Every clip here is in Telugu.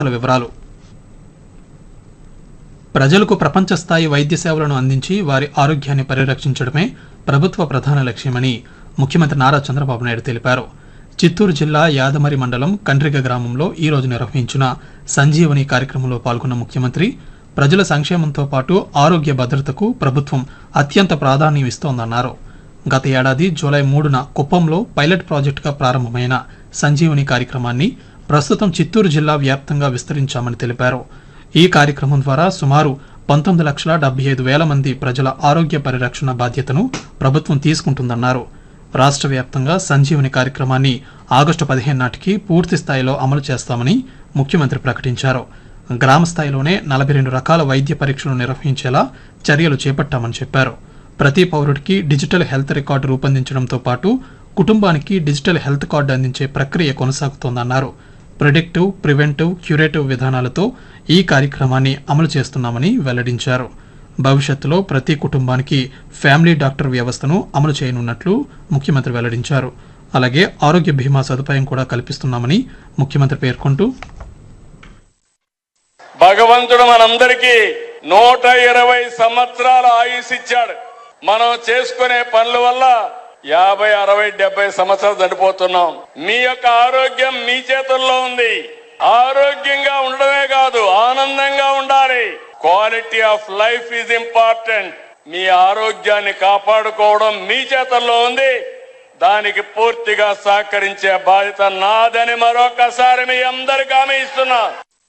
వివరాలు ప్రజలకు ప్రపంచ స్థాయి వైద్య సేవలను అందించి వారి ఆరోగ్యాన్ని పరిరక్షించడమే ప్రభుత్వ ప్రధాన లక్ష్యమని ముఖ్యమంత్రి నారా చంద్రబాబు నాయుడు తెలిపారు చిత్తూరు జిల్లా యాదమరి మండలం కండ్రిగ గ్రామంలో ఈ రోజు నిర్వహించిన సంజీవని కార్యక్రమంలో పాల్గొన్న ముఖ్యమంత్రి ప్రజల సంక్షేమంతో పాటు ఆరోగ్య భద్రతకు ప్రభుత్వం అత్యంత ప్రాధాన్యం ఇస్తోందన్నారు గత ఏడాది జూలై మూడున కుప్పంలో పైలట్ ప్రాజెక్టుగా ప్రారంభమైన సంజీవని కార్యక్రమాన్ని ప్రస్తుతం చిత్తూరు జిల్లా వ్యాప్తంగా విస్తరించామని తెలిపారు ఈ కార్యక్రమం ద్వారా సుమారు పంతొమ్మిది లక్షల డెబ్బై ఐదు వేల మంది ప్రజల ఆరోగ్య పరిరక్షణ బాధ్యతను ప్రభుత్వం తీసుకుంటుందన్నారు రాష్ట్ర వ్యాప్తంగా సంజీవని కార్యక్రమాన్ని ఆగస్టు పదిహేను నాటికి పూర్తి స్థాయిలో అమలు చేస్తామని ముఖ్యమంత్రి ప్రకటించారు గ్రామ స్థాయిలోనే నలభై రెండు రకాల వైద్య పరీక్షలు నిర్వహించేలా చర్యలు చేపట్టామని చెప్పారు ప్రతి పౌరుడికి డిజిటల్ హెల్త్ రికార్డు రూపొందించడంతో పాటు కుటుంబానికి డిజిటల్ హెల్త్ కార్డు అందించే ప్రక్రియ కొనసాగుతోందన్నారు ప్రిడిక్టివ్ ప్రివెంటివ్ క్యూరేటివ్ విధానాలతో ఈ కార్యక్రమాన్ని అమలు చేస్తున్నామని వెల్లడించారు భవిష్యత్తులో ప్రతి కుటుంబానికి ఫ్యామిలీ డాక్టర్ వ్యవస్థను అమలు చేయనున్నట్లు ముఖ్యమంత్రి వెల్లడించారు అలాగే ఆరోగ్య బీమా సదుపాయం కూడా కల్పిస్తున్నామని ముఖ్యమంత్రి పేర్కొంటూ భగవంతుడు మనందరికీ నూట ఇరవై సంవత్సరాల ఆయుష్ ఇచ్చాడు మనం చేసుకునే పనుల వల్ల యాభై అరవై డెబ్బై సంవత్సరాలు చనిపోతున్నాం మీ యొక్క ఆరోగ్యం మీ చేతుల్లో ఉంది ఆరోగ్యంగా ఉండడమే కాదు ఆనందంగా ఉండాలి quality of life is important మీ ఆరోగ్యాన్ని కాపాడుకోవడం మీ చేతుల్లో ఉంది దానికి పూర్తిగా సహకరించే బాధ్యత నాదని మరొకసారి మీ అందరికీ హామీ ఇస్తున్నా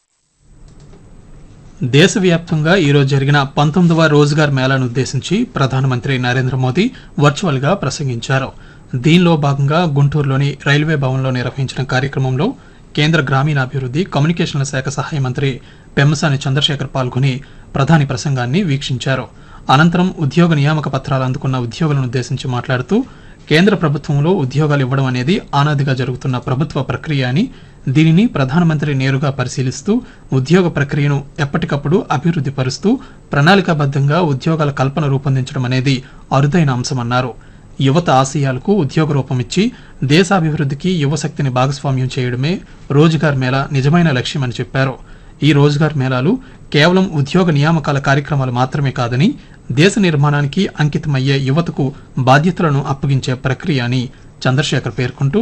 దేశవ్యాప్తంగా ఈరోజు జరిగిన పంతొమ్మిదవ రోజ్గార్ మేళాను ఉద్దేశించి ప్రధానమంత్రి నరేంద్ర మోదీ వర్చువల్గా ప్రసంగించారు దీనిలో భాగంగా గుంటూరులోని రైల్వే భవన్లో నిర్వహించిన కార్యక్రమంలో కేంద్ర గ్రామీణాభివృద్ధి కమ్యూనికేషన్ల శాఖ సహాయ మంత్రి పెమ్మసాని చంద్రశేఖర్ పాల్గొని ప్రధాని ప్రసంగాన్ని వీక్షించారు అనంతరం ఉద్యోగ నియామక పత్రాలు అందుకున్న ఉద్యోగులను ఉద్దేశించి మాట్లాడుతూ కేంద్ర ప్రభుత్వంలో ఉద్యోగాలు ఇవ్వడం అనేది ఆనాదిగా జరుగుతున్న ప్రభుత్వ ప్రక్రియ అని దీనిని ప్రధానమంత్రి నేరుగా పరిశీలిస్తూ ఉద్యోగ ప్రక్రియను ఎప్పటికప్పుడు అభివృద్ధి పరుస్తూ ప్రణాళికాబద్ధంగా ఉద్యోగాల కల్పన రూపొందించడం అనేది అరుదైన అంశమన్నారు యువత ఆశయాలకు ఉద్యోగ రూపమిచ్చి దేశాభివృద్ధికి యువశక్తిని భాగస్వామ్యం చేయడమే రోజ్గార్ మేళా నిజమైన లక్ష్యమని చెప్పారు ఈ రోజ్గార్ మేళాలు కేవలం ఉద్యోగ నియామకాల కార్యక్రమాలు మాత్రమే కాదని దేశ నిర్మాణానికి అంకితమయ్యే యువతకు బాధ్యతలను అప్పగించే ప్రక్రియ అని చంద్రశేఖర్ పేర్కొంటూ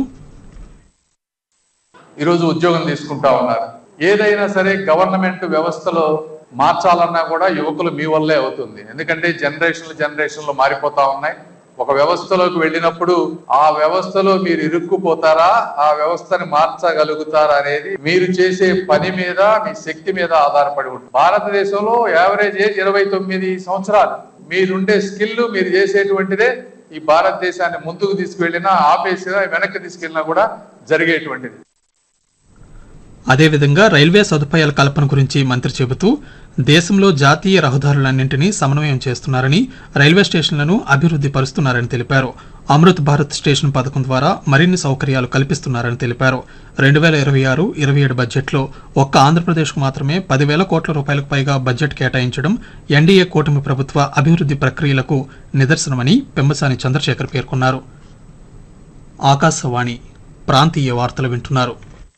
ఈరోజు ఉద్యోగం తీసుకుంటా ఉన్నారు ఏదైనా సరే గవర్నమెంట్ వ్యవస్థలో మార్చాలన్నా కూడా యువకులు మీ వల్లే అవుతుంది ఎందుకంటే జనరేషన్లు జనరేషన్లు మారిపోతా ఉన్నాయి ఒక వ్యవస్థలోకి వెళ్ళినప్పుడు ఆ వ్యవస్థలో మీరు ఇరుక్కుపోతారా ఆ వ్యవస్థని మార్చగలుగుతారా అనేది మీరు చేసే పని మీద మీ శక్తి మీద ఆధారపడి ఉంటుంది భారతదేశంలో యావరేజ్ ఏజ్ ఇరవై తొమ్మిది సంవత్సరాలు మీరుండే స్కిల్ మీరు చేసేటువంటిదే ఈ భారతదేశాన్ని ముందుకు తీసుకువెళ్ళినా ఆపేసినా వెనక్కి తీసుకెళ్ళినా కూడా జరిగేటువంటిది అదేవిధంగా రైల్వే సదుపాయాల కల్పన గురించి మంత్రి చెబుతూ దేశంలో జాతీయ రహదారులన్నింటినీ సమన్వయం చేస్తున్నారని రైల్వే స్టేషన్లను అభివృద్ధి పరుస్తున్నారని తెలిపారు అమృత్ భారత్ స్టేషన్ పథకం ద్వారా మరిన్ని సౌకర్యాలు కల్పిస్తున్నారని తెలిపారు రెండు వేల ఇరవై ఆరు ఇరవై ఏడు బడ్జెట్లో ఒక్క ఆంధ్రప్రదేశ్కు మాత్రమే పదివేల కోట్ల రూపాయలకు పైగా బడ్జెట్ కేటాయించడం ఎన్డీఏ కూటమి ప్రభుత్వ అభివృద్ధి ప్రక్రియలకు నిదర్శనమని పెమ్మసాని చంద్రశేఖర్ పేర్కొన్నారు ఆకాశవాణి ప్రాంతీయ వార్తలు వింటున్నారు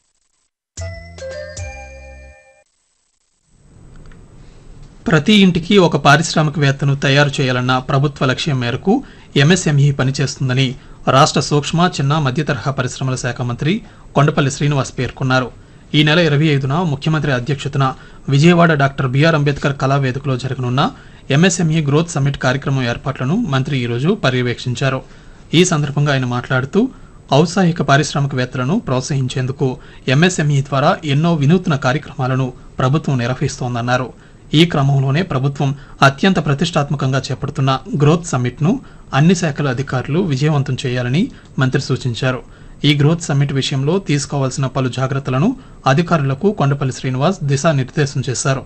ప్రతి ఇంటికి ఒక పారిశ్రామికవేత్తను తయారు చేయాలన్న ప్రభుత్వ లక్ష్యం మేరకు ఎంఎస్ఎంఈ పనిచేస్తుందని రాష్ట్ర సూక్ష్మ చిన్న మధ్యతరహా పరిశ్రమల శాఖ మంత్రి కొండపల్లి శ్రీనివాస్ పేర్కొన్నారు ఈ నెల ఇరవై ఐదున ముఖ్యమంత్రి అధ్యక్షతన విజయవాడ డాక్టర్ బిఆర్ అంబేద్కర్ కళావేదికలో జరగనున్న ఎంఎస్ఎంఈ గ్రోత్ సమ్మిట్ కార్యక్రమం ఏర్పాట్లను మంత్రి ఈరోజు పర్యవేక్షించారు ఈ సందర్భంగా ఆయన మాట్లాడుతూ ఔత్సాహిక పారిశ్రామికవేత్తలను ప్రోత్సహించేందుకు ఎంఎస్ఎంఈ ద్వారా ఎన్నో వినూత్న కార్యక్రమాలను ప్రభుత్వం నిర్వహిస్తోందన్నారు ఈ క్రమంలోనే ప్రభుత్వం అత్యంత ప్రతిష్టాత్మకంగా చేపడుతున్న గ్రోత్ సమ్మిట్ను అన్ని శాఖల అధికారులు విజయవంతం చేయాలని మంత్రి సూచించారు ఈ గ్రోత్ సమ్మిట్ విషయంలో తీసుకోవాల్సిన పలు జాగ్రత్తలను అధికారులకు కొండపల్లి శ్రీనివాస్ దిశానిర్దేశం చేశారు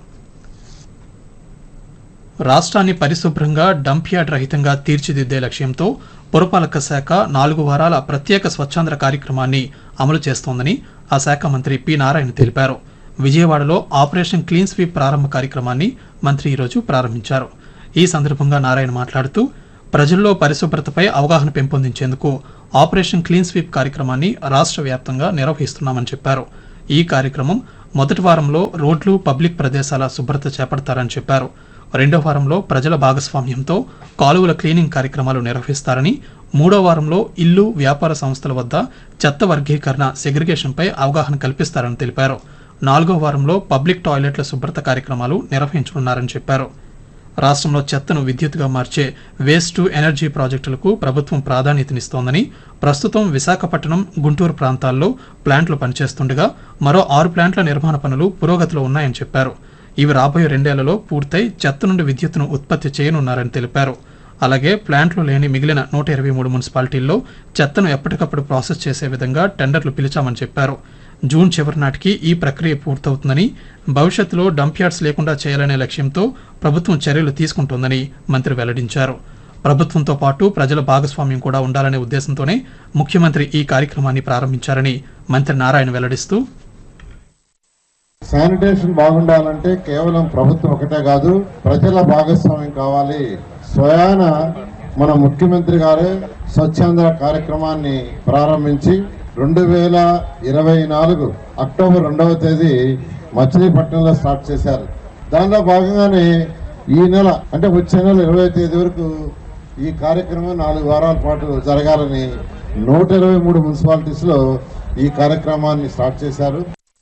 రాష్ట్రాన్ని పరిశుభ్రంగా డంప్ యార్డ్ రహితంగా తీర్చిదిద్దే లక్ష్యంతో పురపాలక శాఖ నాలుగు వారాల ప్రత్యేక స్వచ్ఛాంధ్ర కార్యక్రమాన్ని అమలు చేస్తోందని ఆ శాఖ మంత్రి పి నారాయణ తెలిపారు విజయవాడలో ఆపరేషన్ క్లీన్ స్వీప్ ప్రారంభ కార్యక్రమాన్ని మంత్రి ఈరోజు ప్రారంభించారు ఈ సందర్భంగా నారాయణ మాట్లాడుతూ ప్రజల్లో పరిశుభ్రతపై అవగాహన పెంపొందించేందుకు ఆపరేషన్ క్లీన్ స్వీప్ కార్యక్రమాన్ని రాష్ట్ర వ్యాప్తంగా నిర్వహిస్తున్నామని చెప్పారు ఈ కార్యక్రమం మొదటి వారంలో రోడ్లు పబ్లిక్ ప్రదేశాల శుభ్రత చేపడతారని చెప్పారు రెండో వారంలో ప్రజల భాగస్వామ్యంతో కాలువల క్లీనింగ్ కార్యక్రమాలు నిర్వహిస్తారని మూడో వారంలో ఇల్లు వ్యాపార సంస్థల వద్ద చెత్త వర్గీకరణ సెగ్రిగేషన్పై అవగాహన కల్పిస్తారని తెలిపారు నాలుగో వారంలో పబ్లిక్ టాయిలెట్ల శుభ్రత కార్యక్రమాలు నిర్వహించనున్నారని చెప్పారు రాష్ట్రంలో చెత్తను విద్యుత్తుగా మార్చే వేస్ట్ టు ఎనర్జీ ప్రాజెక్టులకు ప్రభుత్వం ప్రాధాన్యతనిస్తోందని ప్రస్తుతం విశాఖపట్నం గుంటూరు ప్రాంతాల్లో ప్లాంట్లు పనిచేస్తుండగా మరో ఆరు ప్లాంట్ల నిర్మాణ పనులు పురోగతిలో ఉన్నాయని చెప్పారు ఇవి రాబోయే రెండేళ్లలో పూర్తయి చెత్త నుండి విద్యుత్తును ఉత్పత్తి చేయనున్నారని తెలిపారు అలాగే ప్లాంట్లు లేని మిగిలిన నూట ఇరవై మూడు మున్సిపాలిటీల్లో చెత్తను ఎప్పటికప్పుడు ప్రాసెస్ చేసే విధంగా టెండర్లు పిలిచామని చెప్పారు జూన్ చివరి నాటికి ఈ ప్రక్రియ పూర్తవుతుందని భవిష్యత్తులో డంప్ యార్డ్స్ లేకుండా చేయాలనే లక్ష్యంతో ప్రభుత్వం చర్యలు తీసుకుంటోందని మంత్రి వెల్లడించారు ప్రభుత్వంతో పాటు ప్రజల భాగస్వామ్యం కూడా ఉండాలనే ఉద్దేశంతోనే ముఖ్యమంత్రి ఈ కార్యక్రమాన్ని ప్రారంభించారని మంత్రి నారాయణ వెల్లడిస్తూ శానిటేషన్ బాగుండాలంటే కేవలం ప్రభుత్వం ఒకటే కాదు ప్రజల భాగస్వామ్యం కావాలి స్వయాన మన ముఖ్యమంత్రి గారే స్వచ్ఛంద కార్యక్రమాన్ని ప్రారంభించి రెండు వేల ఇరవై నాలుగు అక్టోబర్ రెండవ తేదీ మచిలీపట్నంలో స్టార్ట్ చేశారు దానిలో భాగంగానే ఈ నెల అంటే వచ్చే నెల ఇరవై తేదీ వరకు ఈ కార్యక్రమం నాలుగు వారాల పాటు జరగాలని నూట ఇరవై మూడు మున్సిపాలిటీస్ లో ఈ కార్యక్రమాన్ని స్టార్ట్ చేశారు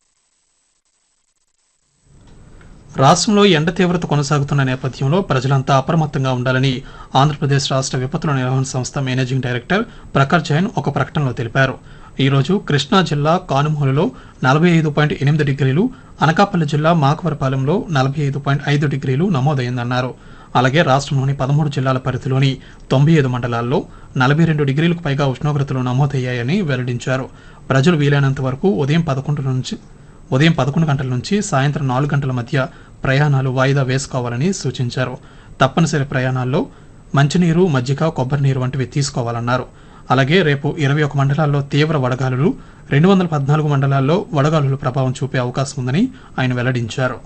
రాష్ట్రంలో ఎండ తీవ్రత కొనసాగుతున్న నేపథ్యంలో ప్రజలంతా అప్రమత్తంగా ఉండాలని ఆంధ్రప్రదేశ్ రాష్ట్ర విపత్తుల నిర్వహణ సంస్థ మేనేజింగ్ డైరెక్టర్ ప్రఖర్ జైన్ ఒక ప్రకటనలో తెలిపారు ఈ రోజు కృష్ణా జిల్లా కానుమూలలో నలభై ఐదు పాయింట్ ఎనిమిది డిగ్రీలు అనకాపల్లి జిల్లా మాకవరపాలెంలో నలభై ఐదు పాయింట్ ఐదు డిగ్రీలు నమోదైందన్నారు అలాగే రాష్ట్రంలోని పదమూడు జిల్లాల పరిధిలోని తొంభై ఐదు మండలాల్లో నలభై రెండు డిగ్రీలకు పైగా ఉష్ణోగ్రతలు నమోదయ్యాయని వెల్లడించారు ప్రజలు వీలైనంత వరకు ఉదయం పదకొండు నుంచి ఉదయం పదకొండు గంటల నుంచి సాయంత్రం నాలుగు గంటల మధ్య ప్రయాణాలు వాయిదా వేసుకోవాలని సూచించారు తప్పనిసరి ప్రయాణాల్లో మంచినీరు మజ్జిగ కొబ్బరి నీరు వంటివి తీసుకోవాలన్నారు అలాగే రేపు ఇరవై ఒక మండలాల్లో తీవ్ర వడగాలులు రెండు వందల పద్నాలుగు మండలాల్లో వడగాలులు ప్రభావం చూపే అవకాశం ఉందని ఆయన వెల్లడించారు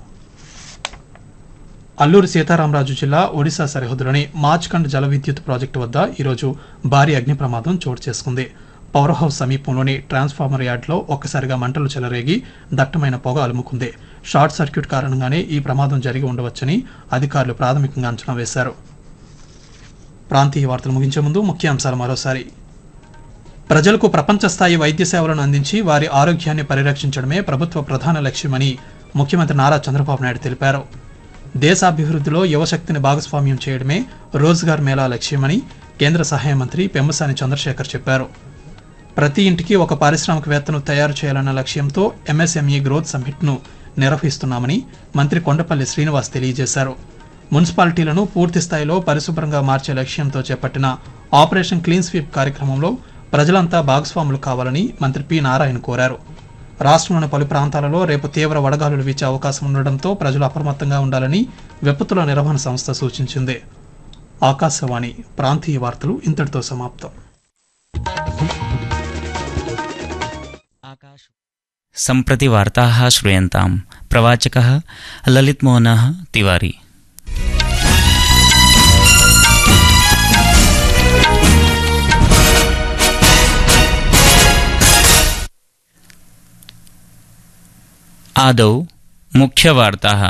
అల్లూరి సీతారామరాజు జిల్లా ఒడిశా సరిహద్దులోని మాచ్కండ్ జల విద్యుత్ ప్రాజెక్టు వద్ద ఈరోజు భారీ అగ్ని ప్రమాదం చోటు చేసుకుంది పవర్ హౌస్ సమీపంలోని ట్రాన్స్ఫార్మర్ యార్డ్లో ఒక్కసారిగా మంటలు చెలరేగి దట్టమైన పొగ అలుముకుంది షార్ట్ సర్క్యూట్ కారణంగానే ఈ ప్రమాదం జరిగి ఉండవచ్చని అధికారులు ప్రాథమికంగా అంచనా వేశారు ప్రాంతీయ వార్తలు ముగించే ముందు ముఖ్యాంశాలు మరోసారి ప్రజలకు ప్రపంచ స్థాయి వైద్య సేవలను అందించి వారి ఆరోగ్యాన్ని పరిరక్షించడమే ప్రభుత్వ ప్రధాన లక్ష్యమని ముఖ్యమంత్రి నారా చంద్రబాబు నాయుడు తెలిపారు దేశాభివృద్ధిలో యువశక్తిని భాగస్వామ్యం చేయడమే రోజ్గార్ మేళా లక్ష్యమని కేంద్ర సహాయ మంత్రి పెమ్మసాని చంద్రశేఖర్ చెప్పారు ప్రతి ఇంటికి ఒక పారిశ్రామికవేత్తను తయారు చేయాలన్న లక్ష్యంతో ఎంఎస్ఎంఈ గ్రోత్ సమ్మిట్ను నిర్వహిస్తున్నామని మంత్రి కొండపల్లి శ్రీనివాస్ తెలియజేశారు మున్సిపాలిటీలను పూర్తి స్థాయిలో పరిశుభ్రంగా మార్చే లక్ష్యంతో చేపట్టిన ఆపరేషన్ క్లీన్ స్వీప్ కార్యక్రమంలో ప్రజలంతా భాగస్వాములు కావాలని మంత్రి పి నారాయణ కోరారు రాష్ట్రంలోని పలు ప్రాంతాలలో రేపు తీవ్ర వడగాలులు వీచే అవకాశం ఉండడంతో ప్రజలు అప్రమత్తంగా ఉండాలని విపత్తుల నిర్వహణ సంస్థ సూచించింది ఆకాశవాణి ప్రాంతీయ వార్తలు ఇంతటితో సమాప్తం सम्प्रति वार्ताः श्रूयन्ताम् प्रवाचकः ललितमोहनः तिवारी आदौ मुख्यवार्ताः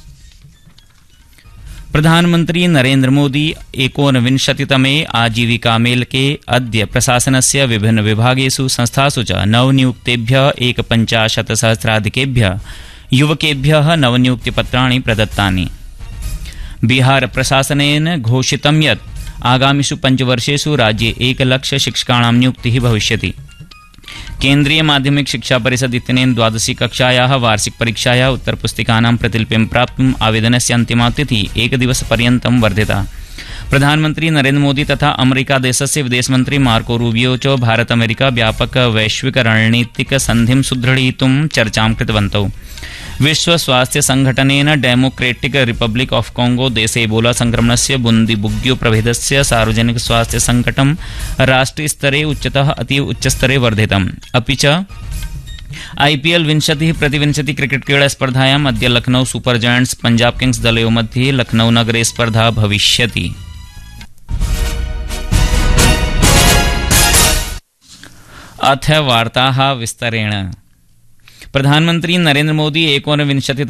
प्रधानमन्त्री नरेन्द्रमोदी एकोनविंशतितमे आजीविकामेलके अद्य प्रशासनस्य विभिन्नविभागेषु संस्थासु च नवनियुक्तेभ्यः एकपञ्चाशत्सहस्राधिकेभ्यः युवकेभ्यः नवनियुक्तिपत्राणि प्रदत्तानि बिहारप्रशासनेन घोषितं यत् आगामिषु पञ्चवर्षेषु राज्ये एकलक्षशिक्षकाणां नियुक्तिः भविष्यति केन्द्रीय माध्यमिक शिक्षा परिषद इत्यनेन द्वादशी कक्षायाः वार्षिक परीक्षायाः उत्तरपुस्तिकानां प्रतिलिपिं प्राप्तुम् आवेदनस्य अन्तिमा तिथिः एकदिवसपर्यन्तं वर्धिता प्रधानमन्त्री नरेन्द्रमोदी तथा अमेरिका देशस्य विदेशमन्त्री मार्को रूबियो च भारत अमेरिका व्यापक वैश्विक रणनीतिक सन्धिं सुदृढयितुं चर्चां कृतवन्तौ विश्व स्वास्थ्य संघटनेन डेमोक्रेटिक रिपब्लिक ऑफ कांगो देशे एबोला संक्रमणस्य बुन्दिबुग्यो प्रभेदस्य सार्वजनिक स्वास्थ्य संकटं राष्ट्रियस्तरे उच्चतः अतीव उच्चस्तरे वर्धितम् अपि च आईपीएल विंशतिः प्रतिविंशति क्रिकेट क्रीडा स्पर्धायाम् अद्य Lucknow super giants Punjab kings दलयोः मध्ये लखनऊ नगरे स्पर्धा भविष्यति अथ वार्ताः विस्तरेण प्रधानमन्त्री नरेन्द्र मोदी एकोनविंशति